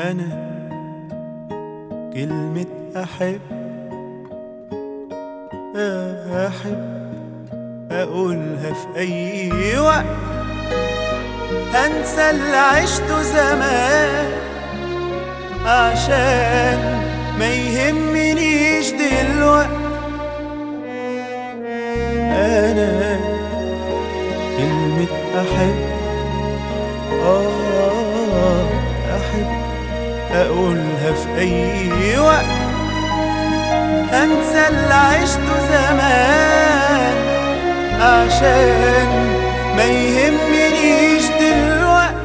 أنا كلمة أحب أحب أقولها في أي وقت هنسى اللي عشته زمان عشان ما يهمنيش دلوقت أنا كلمة أحب آه أحب أقولها في أي وقت أنسى اللي عشته زمان عشان ما يهمنيش دلوقت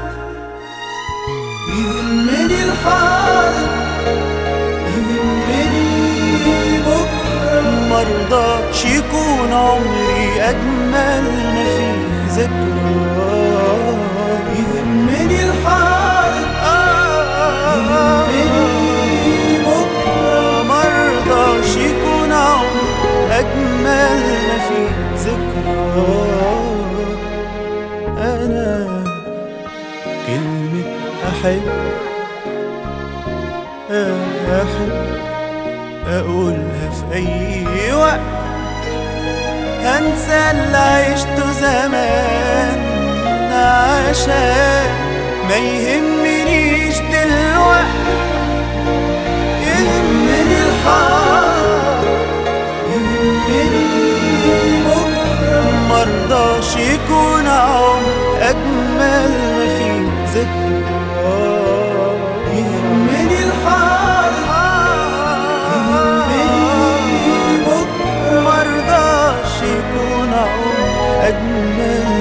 يهمني الحاضر يهمني بكرة مرضاش يكون عمري أجمل ما فيه ذكرى يهمني الحاضر يهمني بكرة مرضاش يكون عمري أجمل ما فيه ذكرى أنا كلمة أحب أحب أقولها في أي وقت هنسى اللي عشته زمان عشان ما يهمنيش دلوقت يهمني الحال يهمني بكرة مرضاش يكون عمر أجمل ما فيه ذكرى يهمني الحال يهمني بكرة مرضاش يكون عمر أجمل